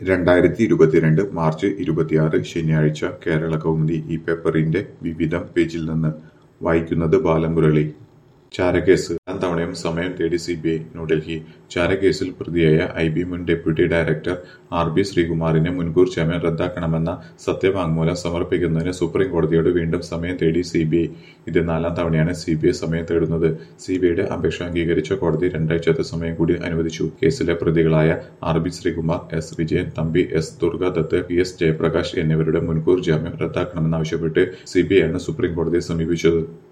രണ്ടായിരത്തി ഇരുപത്തിരണ്ട് മാർച്ച് ഇരുപത്തിയാറ് ശനിയാഴ്ച കേരള കൗമുദി ഈ പേപ്പറിന്റെ വിവിധം പേജിൽ നിന്ന് വായിക്കുന്നത് ബാലമുരളി ചാരക്കേസ് രണ്ടാം തവണയും സമയം തേടി സിബിഐ ന്യൂഡൽഹി ചാരക്കേസിൽ പ്രതിയായ ഐ ബി മുൻ ഡെപ്യൂട്ടി ഡയറക്ടർ ആർ ബി ശ്രീകുമാറിന് മുൻകൂർ ജാമ്യം റദ്ദാക്കണമെന്ന സത്യവാങ്മൂലം സമർപ്പിക്കുന്നതിന് സുപ്രീം കോടതിയോട് വീണ്ടും സമയം തേടി സിബിഐ ഇത് നാലാം തവണയാണ് സിബിഐ സമയം തേടുന്നത് സിബിഐയുടെ അപേക്ഷ അംഗീകരിച്ച കോടതി രണ്ടാഴ്ചത്തെ സമയം കൂടി അനുവദിച്ചു കേസിലെ പ്രതികളായ R B Sreekumar S Vijayan Thampi S Durgadath P S Jayaprakash എന്നിവരുടെ മുൻകൂർ ജാമ്യം റദ്ദാക്കണമെന്നാവശ്യപ്പെട്ട് സിബിഐ ആണ് സുപ്രീം കോടതിയെ സമീപിച്ചത്